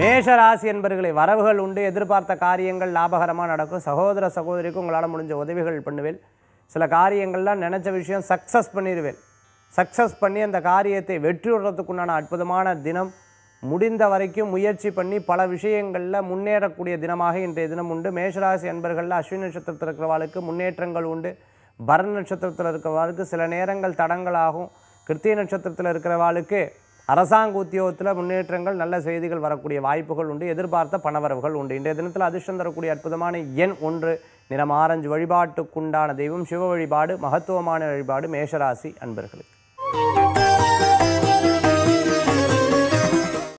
மேஷ ராசி என்பர்களை வரவுகள் உண்டு எதிர்பார்த்த காரியங்கள் லாபகரமாக நடக்கும் சகோதர சகோதரிக்கு உங்களால் முடிஞ்ச உதவிகள் பண்ணுவேன் சில காரியங்கள்லாம் நினச்ச விஷயம் சக்ஸஸ் பண்ணிடுவேன் சக்ஸஸ் பண்ணி அந்த காரியத்தை வெற்றி விடுறதுக்குண்டான அற்புதமான தினம் முடிந்த வரைக்கும் முயற்சி பண்ணி பல விஷயங்களில் முன்னேறக்கூடிய தினமாக இன்றைய தினம் உண்டு மேஷராசி அன்பர்களில் அஸ்வினி நட்சத்திரத்தில் இருக்கிறவாளுக்கு முன்னேற்றங்கள் உண்டு பரண நட்சத்திரத்தில் இருக்கிறவாளுக்கு சில நேரங்கள் தடங்களாகும் கிருத்திய நட்சத்திரத்தில் இருக்கிறவாளுக்கு அரசாங்க உத்தியோகத்தில் முன்னேற்றங்கள் நல்ல செய்திகள் வரக்கூடிய வாய்ப்புகள் உண்டு எதிர்பார்த்த பணவரவுகள் உண்டு இன்றைய தினத்தில் அதிர்ஷ்டம் தரக்கூடிய அற்புதமான எண் ஒன்று நிறம் ஆரஞ்சு வழிபாட்டுக்குண்டான தெய்வம் சிவ வழிபாடு மகத்துவமான வழிபாடு மேஷராசி அன்பர்களுக்கு